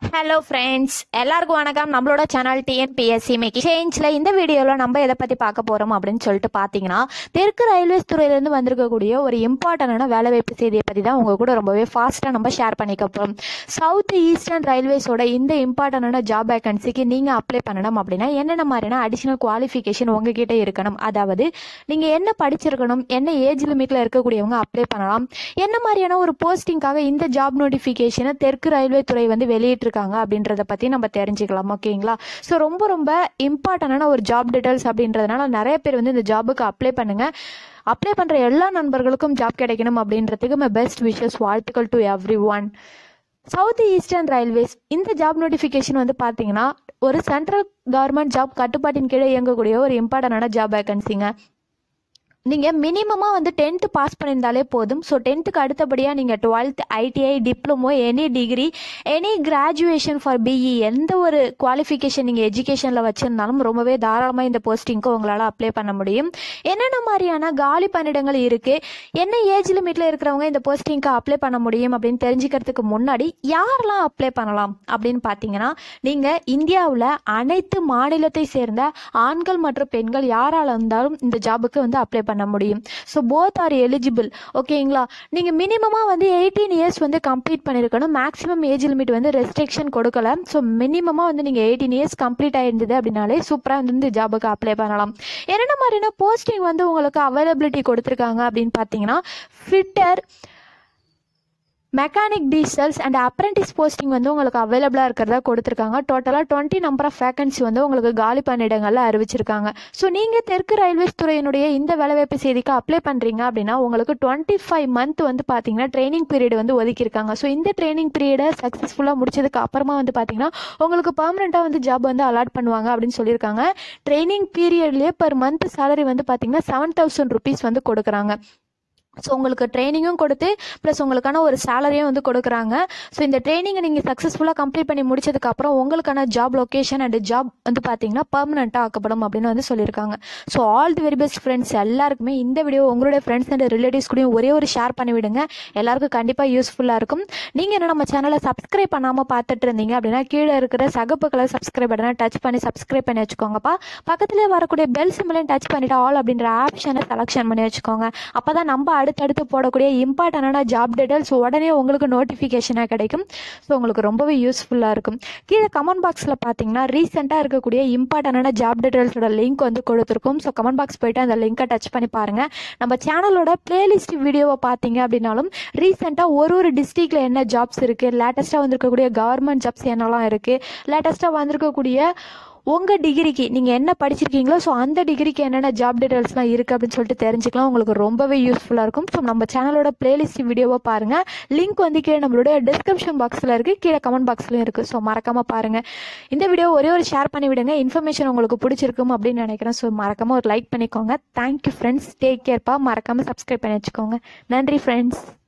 hello friends எல்லாருக்கும் வணக்கம் நம்மளோட சேனல் டிஎன்பிஎஸ்சி மேக்கி சேஞ்சில் இந்த வீடியோவில் நம்ம எதை பற்றி பார்க்க போகிறோம் அப்படின்னு சொல்லிட்டு பார்த்தீங்கன்னா தெற்கு ரயில்வேஸ் துறையிலேருந்து வந்திருக்கக்கூடிய ஒரு இம்பார்ட்டண்டான வேலைவாய்ப்பு செய்தியை பற்றி தான் உங்கள் கூட ரொம்பவே ஃபாஸ்ட்டாக நம்ம ஷேர் பண்ணிக்க போகிறோம் சவுத் ஈஸ்டர்ன் ரயில்வேஸோட இந்த இம்பார்ட்டண்டான ஜாப் வேகன்சிக்கு நீங்கள் அப்ளை பண்ணணும் அப்படின்னா என்னென்ன மாதிரியான அடிஷனல் குவாலிஃபிகேஷன் உங்ககிட்ட இருக்கணும் அதாவது நீங்கள் என்ன படிச்சிருக்கணும் என்ன ஏஜ் லிமிட்டில் இருக்கக்கூடியவங்க அப்ளை பண்ணலாம் என்ன மாதிரியான ஒரு போஸ்டிங்காக இந்த ஜாப் நோட்டிஃபிகேஷனை தெற்கு ரயில்வே துறை வந்து வெளியிட்டிருக்காங்க அப்படின்றத பற்றி நம்ம தெரிஞ்சுக்கலாம் ஓகேங்களா ஸோ ரொம்ப ரொம்ப இம்பார்ட்டண்டான ஒரு ஜாப் டீட்டெயில்ஸ் அப்படின்றதுனால நிறைய பேர் வந்து இந்த ஜாபுக்கு அப்ளை பண்ணுங்க அப்ளை பண்ணுற எல்லா நண்பர்களுக்கும் ஜாப் கிடைக்கணும் அப்படின்றதுக்கு மை பெஸ்ட் விஷஸ் வாழ்த்துக்கள் to everyone south eastern railways இந்த ஜாப் நோட்டிஃபிகேஷன் வந்து பார்த்தீங்கன்னா ஒரு சென்ட்ரல் கவர்மெண்ட் ஜாப் கட்டுப்பாட்டின் கீழே இயங்கக்கூடிய ஒரு இம்பார்ட்டண்டான ஜாப் வேகன்சிங்க நீங்கள் மினிமமாக வந்து டென்த்து பாஸ் பண்ணியிருந்தாலே போதும் ஸோ டென்த்துக்கு அடுத்தபடியாக நீங்கள் twelfth ITI diploma any degree any graduation for BE எந்த ஒரு குவாலிஃபிகேஷன் நீங்கள் எஜுகேஷனில் வச்சுருந்தாலும் ரொம்பவே தாராளமாக இந்த போஸ்டிங்க்கு உங்களால் அப்ளை பண்ண முடியும் என்னென்ன மாதிரியான காலி பணியிடங்கள் இருக்குது என்ன ஏஜ் லிமிட்டில் இருக்கிறவங்க இந்த போஸ்டிங்க்கு அப்ளை பண்ண முடியும் அப்படின்னு தெரிஞ்சுக்கிறதுக்கு முன்னாடி யாரெல்லாம் அப்ளை பண்ணலாம் அப்படின்னு பார்த்தீங்கன்னா நீங்கள் இந்தியாவில் அனைத்து மாநிலத்தை சேர்ந்த ஆண்கள் மற்றும் பெண்கள் யாரால் இருந்தாலும் இந்த ஜாபுக்கு வந்து அப்ளை பண்ண முடியும் ஸோ போத் ஆர் எலிஜிபிள் ஓகேங்களா நீங்கள் மினிமமாக வந்து எயிட்டீன் இயர்ஸ் வந்து கம்ப்ளீட் பண்ணியிருக்கணும் மேக்ஸிமம் ஏஜ் லிமிட் வந்து ரெஸ்ட்ரிக்ஷன் கொடுக்கல ஸோ மினிமமாக வந்து நீங்கள் எயிட்டீன் இயர்ஸ் கம்ப்ளீட் ஆயிருந்தது அப்படின்னாலே சூப்பராக வந்து இந்த ஜாபுக்கு அப்ளை பண்ணலாம் என்னென்ன மாதிரியான போஸ்டிங் வந்து உங்களுக்கு அவைலபிலிட்டி கொடுத்துருக்காங்க அப்படின்னு பார்த்தீங்கன்னா fitter mechanic diesels and apprentice posting வந்து உங்களுக்கு அவைலபிளாக இருக்கிறதா கொடுத்துருக்காங்க டோட்டலாக டுவெண்ட்டி நம்பர் ஆஃப் வேகன்சி வந்து உங்களுக்கு காலி பணியிடங்களில் அறிவிச்சிருக்காங்க ஸோ நீங்கள் தெற்கு ரயில்வேஸ் துறையினுடைய இந்த வேலைவாய்ப்பு செய்திக்கு அப்ளை பண்ணுறீங்க அப்படின்னா உங்களுக்கு டுவெண்ட்டி ஃபைவ் மந்த் வந்து பார்த்தீங்கன்னா ட்ரைனிங் பீரியட் வந்து ஒதுக்கியிருக்காங்க ஸோ இந்த ட்ரைனிங் பீரியடை சக்ஸஸ்ஃபுல்லாக முடிச்சதுக்கு அப்புறமா வந்து பார்த்தீங்கன்னா உங்களுக்கு பர்மனெண்ட்டாக வந்து ஜாப் வந்து அலாட் பண்ணுவாங்க அப்படின்னு சொல்லியிருக்காங்க ட்ரைனிங் பீரியட்லேயே பர் மந்த் சேலரி வந்து பார்த்தீங்கன்னா செவன் தௌசண்ட் ருபீஸ் வந்து கொடுக்குறாங்க ஸோ உங்களுக்கு ட்ரைனிங்கும் கொடுத்து ப்ளஸ் உங்களுக்கான ஒரு சேலரியும் வந்து கொடுக்குறாங்க ஸோ இந்த ட்ரைனிங்கை நீங்கள் சக்ஸஸ்ஃபுல்லாக கம்ப்ளீட் பண்ணி முடிச்சதுக்கப்புறம் உங்களுக்கான ஜாப் லொக்கேஷன் அண்ட் ஜாப் வந்து பார்த்தீங்கன்னா பர்மனெண்ட்டாக ஆக்கப்படும் அப்படின்னு வந்து சொல்லியிருக்காங்க so all the very best friends எல்லாருக்குமே இந்த வீடியோ உங்களுடைய ஃப்ரெண்ட்ஸ் அண்ட் ரிலேட்டிவ்ஸ் கூடயும் ஒரே ஒரு ஷேர் பண்ணி விடுங்க எல்லாருக்கும் கண்டிப்பாக யூஸ்ஃபுல்லாக இருக்கும் நீங்கள் என்ன நம்ம சேனலை சப்ஸ்கிரைப் பண்ணாமல் பார்த்துட்டு இருந்தீங்க அப்படின்னா கீழே இருக்கிற சகப்பு கலர் சப்ஸ்கிரைப் பட்டனை டச் பண்ணி சப்ஸ்கிரைப் பண்ணி வச்சுக்கோங்கப்பா பக்கத்துலேயே வரக்கூடிய பெல் சிம்பிளையும் டச் பண்ணிவிட்டு ஆல் அப்படின்ற ஆப்ஷனை செலக்ஷன் பண்ணி வச்சுக்கோங்க அப்போ தான் நம்ம அடுத்தடுத்து போடக்கூடிய இம்பார்ட்டண்டான ஜாப் டீட்டெயில்ஸ் உடனே உங்களுக்கு நோட்டிஃபிகேஷனாக கிடைக்கும் ஸோ உங்களுக்கு ரொம்பவே யூஸ்ஃபுல்லாக இருக்கும் கீழே கமெண்ட் பாக்ஸில் பார்த்தீங்கன்னா ரீசெண்டாக இருக்கக்கூடிய இம்பார்ட்டண்டான ஜாப் டீட்டெயில்ஸோட லிங்க் வந்து கொடுத்துருக்கும் ஸோ கமெண்ட் பாக்ஸ் போயிட்டு அந்த லிங்கை டச் பண்ணி பாருங்கள் நம்ம சேனலோட பிளேலிஸ்ட் வீடியோவை பார்த்தீங்க அப்படின்னாலும் ரீசெண்டாக ஒரு ஒரு டிஸ்ட்ரிக்டில் என்ன ஜாப்ஸ் இருக்குது லேட்டஸ்ட்டாக வந்திருக்கக்கூடிய கவர்மெண்ட் ஜாப்ஸ் என்னெல்லாம் இருக்குது லேட்டஸ்ட்டாக வந்திருக்கக்கூடிய உங்கள் டிகிரிக்கு நீங்கள் என்ன படிச்சிருக்கீங்களோ ஸோ அந்த டிகிரிக்கு என்னென்ன ஜாப் டீட்டெயில்ஸ்லாம் இருக்குது அப்படின்னு சொல்லிட்டு தெரிஞ்சுக்கலாம் உங்களுக்கு ரொம்பவே யூஸ்ஃபுல்லாக இருக்கும் ஸோ நம்ம சேனலோட பிளேலிஸ்ட் வீடியோவை பாருங்கள் லிங்க் வந்து கீழே நம்மளோட டிஸ்கிரிப்ஷன் பாக்ஸில் இருக்குது கீழே கமெண்ட் பாக்ஸ்லையும் இருக்குது ஸோ மறக்காமல் பாருங்கள் இந்த வீடியோ ஒரே ஒரு ஷேர் பண்ணி விடுங்க இன்ஃபர்மேஷன் உங்களுக்கு பிடிச்சிருக்கும் அப்படின்னு நினைக்கிறேன் ஸோ மறக்காமல் ஒரு லைக் பண்ணிக்கோங்க தேங்க்யூ ஃப்ரெண்ட்ஸ் டேக் கேர்ப்பா மறக்காமல் சப்ஸ்கிரைப் பண்ணி வச்சுக்கோங்க நன்றி ஃப்ரெண்ட்ஸ்